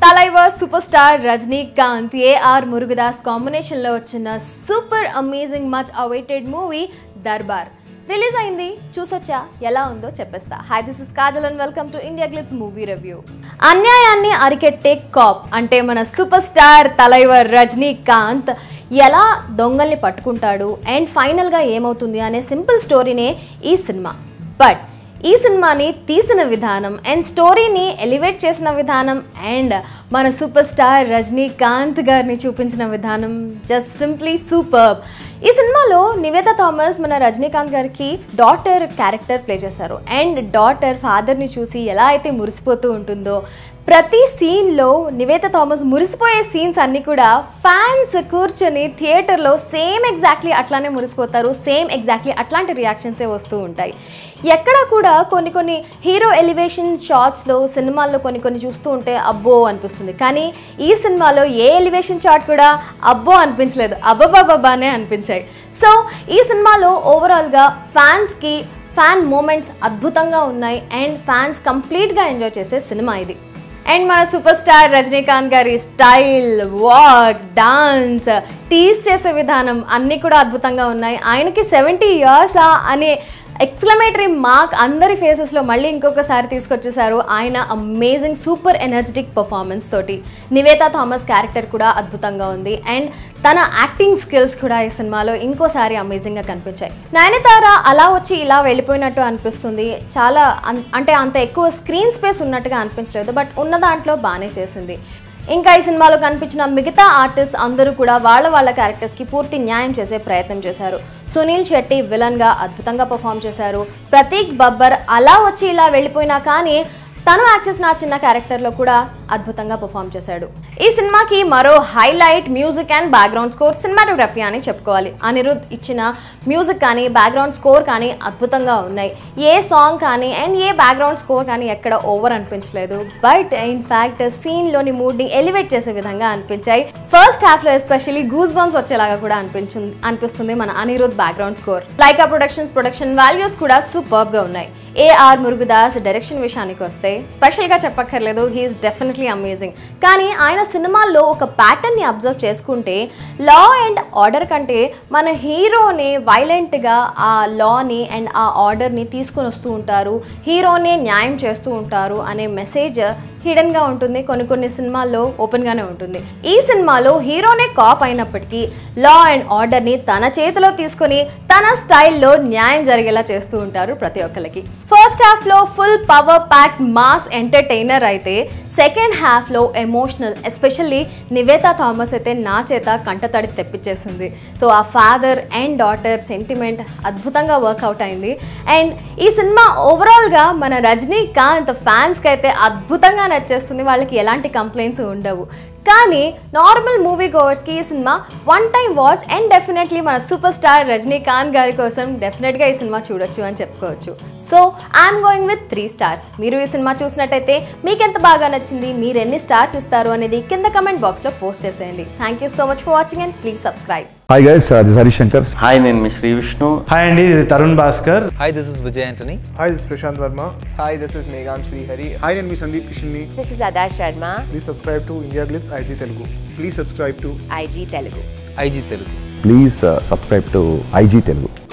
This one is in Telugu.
Thalaivar super star Rajinikanth A R Murugadoss కాంబినేషన్లో వచ్చిన super amazing much awaited movie Darbar release అయింది చూసొచ్చా ఎలా ఉందో చెప్పేస్తా hi this is Kajal and welcome to India Glitz movie review అన్యాయాన్ని అరికెట్టే కాప్ అంటే మన సూపర్ స్టార్ తలైవర్ రజనీకాంత్ ఎలా దొంగల్ని పట్టుకుంటాడు అండ్ ఫైనల్గా ఏమవుతుంది అనే సింపుల్ స్టోరీనే ఈ సినిమా బట్ ఈ సినిమాని తీసిన విధానం అండ్ స్టోరీని ఎలివేట్ చేసిన విధానం అండ్ మన సూపర్ స్టార్ రజనీకాంత్ గారిని చూపించిన విధానం జస్ట్ సింప్లీ సూపర్ ఈ సినిమాలో నివేత థామస్ మన రజనీకాంత్ గారికి డాటర్ క్యారెక్టర్ ప్లే చేశారు అండ్ డాటర్ ఫాదర్ని చూసి ఎలా అయితే మురిసిపోతూ ఉంటుందో ప్రతి సీన్లో నివేత థామస్ మురిసిపోయే సీన్స్ అన్నీ కూడా ఫ్యాన్స్ కూర్చొని థియేటర్లో సేమ్ ఎగ్జాక్ట్లీ అట్లానే మురిసిపోతారు సేమ్ ఎగ్జాక్ట్లీ అట్లాంటి రియాక్షన్సే వస్తూ ఉంటాయి ఎక్కడ కూడా కొన్ని కొన్ని హీరో ఎలివేషన్ షాట్స్లో సినిమాల్లో కొన్ని కొన్ని చూస్తూ ఉంటే అబ్బో అనిపిస్తుంది కానీ ఈ సినిమాలో ఏ ఎలివేషన్ షాట్ కూడా అబ్బో అనిపించలేదు అబ్బబాబానే అనిపించాయి సో ఈ సినిమాలో ఓవరాల్గా ఫ్యాన్స్కి ఫ్యాన్ మూమెంట్స్ అద్భుతంగా ఉన్నాయి అండ్ ఫ్యాన్స్ కంప్లీట్గా ఎంజాయ్ చేసే సినిమా ఇది అండ్ మన సూపర్ స్టార్ రజనీకాంత్ గారి స్టైల్ వాక్ డాన్స్ టీస్ చేసే విధానం అన్నీ కూడా అద్భుతంగా ఉన్నాయి ఆయనకి సెవెంటీ ఇయర్సా అనే ఎక్స్లమేటరీ మార్క్ అందరి ఫేసెస్లో మళ్ళీ ఇంకొకసారి తీసుకొచ్చేసారు ఆయన అమేజింగ్ సూపర్ ఎనర్జెటిక్ పర్ఫార్మెన్స్ తోటి నివేతా థామస్ క్యారెక్టర్ కూడా అద్భుతంగా ఉంది అండ్ తన యాక్టింగ్ స్కిల్స్ కూడా ఈ సినిమాలో ఇంకోసారి అమేజింగ్గా కనిపించాయి నయనతార అలా వచ్చి ఇలా వెళ్ళిపోయినట్టు అనిపిస్తుంది చాలా అన్- అంటే అంత ఎక్కువ స్క్రీన్ స్పేస్ ఉన్నట్టుగా అనిపించలేదు బట్ ఉన్న దాంట్లో బాగానే చేసింది ఇంకా ఈ సినిమాలో కనిపించిన మిగతా ఆర్టిస్ట్ అందరూ కూడా వాళ్ళ వాళ్ళ క్యారెక్టర్స్కి పూర్తి న్యాయం చేసే ప్రయత్నం చేశారు సునీల్ శెట్టి విలన్గా అద్భుతంగా పర్ఫామ్ చేశారు ప్రతీక్ బబ్బర్ అలా వచ్చి ఇలా వెళ్ళిపోయినా కానీ తను యాక్ట్ చేసిన ఆ చిన్న క్యారెక్టర్లో కూడా అద్భుతంగా పర్ఫామ్ చేశాడు ఈ సినిమాకి మరో highlight music and background score cinematography అని చెప్పుకోవాలి అనిరుద్ ఇచ్చిన మ్యూజిక్ కానీ బ్యాక్గ్రౌండ్ స్కోర్ కానీ అద్భుతంగా ఉన్నాయి ఏ సాంగ్ కానీ అండ్ ఏ బ్యాక్గ్రౌండ్ స్కోర్ కానీ ఎక్కడ ఓవర్ అనిపించలేదు బట్ ఇన్ఫ్యాక్ట్ సీన్లోని మూడ్ని ఎలివేట్ చేసే విధంగా అనిపించాయి ఫస్ట్ హాఫ్లో ఎస్పెషల్లీ గూస్ బంప్స్ వచ్చేలాగా కూడా అనిపించింది అనిపిస్తుంది మన Anirudh background score Lyca productions production values కూడా సూపర్గా ఉన్నాయి ఏఆర్ మురుగుదాస్ డైరెక్షన్ విషయానికి వస్తే స్పెషల్గా చెప్పక్కర్లేదు హీఈస్ డెఫినెట్లీ అమేజింగ్ కానీ ఆయన సినిమాల్లో ఒక ప్యాటర్న్ని అబ్జర్వ్ చేసుకుంటే లా అండ్ ఆర్డర్ కంటే మన హీరోని వైలెంట్గా ఆ లాని అండ్ ఆ ఆర్డర్ని తీసుకొని వస్తూ ఉంటారు హీరోనే న్యాయం చేస్తూ ఉంటారు అనే మెసేజ్ హిడెన్గా ఉంటుంది కొన్ని కొన్ని సినిమాల్లో ఓపెన్గానే ఉంటుంది ఈ సినిమాలో హీరోనే కాప్ అయినప్పటికీ లా అండ్ ఆర్డర్ని తన చేతిలో తీసుకొని తన స్టైల్లో న్యాయం జరిగేలా చేస్తూ ఉంటారు ప్రతి ఒక్కరికి ఫస్ట్ హాఫ్లో full power pack mass entertainer అయితే సెకండ్ హాఫ్లో ఎమోషనల్ ఎస్పెషల్లీ నివేతా థామస్ అయితే నా చేత కంటతడి తెప్పించేసింది సో ఆ ఫాదర్ అండ్ డాటర్ సెంటిమెంట్ అద్భుతంగా వర్కౌట్ అయింది అండ్ ఈ సినిమా ఓవరాల్గా మన రజనీకాంత్ ఫ్యాన్స్కి అయితే అద్భుతంగా నచ్చేస్తుంది వాళ్ళకి ఎలాంటి కంప్లైంట్స్ ఉండవు కానీ నార్మల్ మూవీ గోవర్స్కి ఈ సినిమా one time watch and definitely మన సూపర్ స్టార్ రజనీకాంత్ గారి కోసం డెఫినెట్గా ఈ సినిమా చూడొచ్చు అని చెప్పుకోవచ్చు so I'm going with three stars మీరు ఈ సినిమా చూసినట్టయితే మీకు ఎంత బాగా నచ్చింది మీరు ఎన్ని స్టార్స్ ఇస్తారు అనేది కింద కమెంట్ బాక్స్లో పోస్ట్ చేసేయండి thank you so much for watching and please subscribe hi guys this Harish Shankar hi నేను మీ శ్రీ విష్ణు హాయ్ అండి ఇది Tarun Bhaskar Hi, this is Vijay Antony. Hi, this is Prashant Verma. Hi, this is Megham Srihari. Hi, నేను మీ సందీప్ కిషన్ని This is Ada Sharma, please subscribe to India Glitz IG Telugu please subscribe to IG Telugu. IG Telugu. Please subscribe to IG Telugu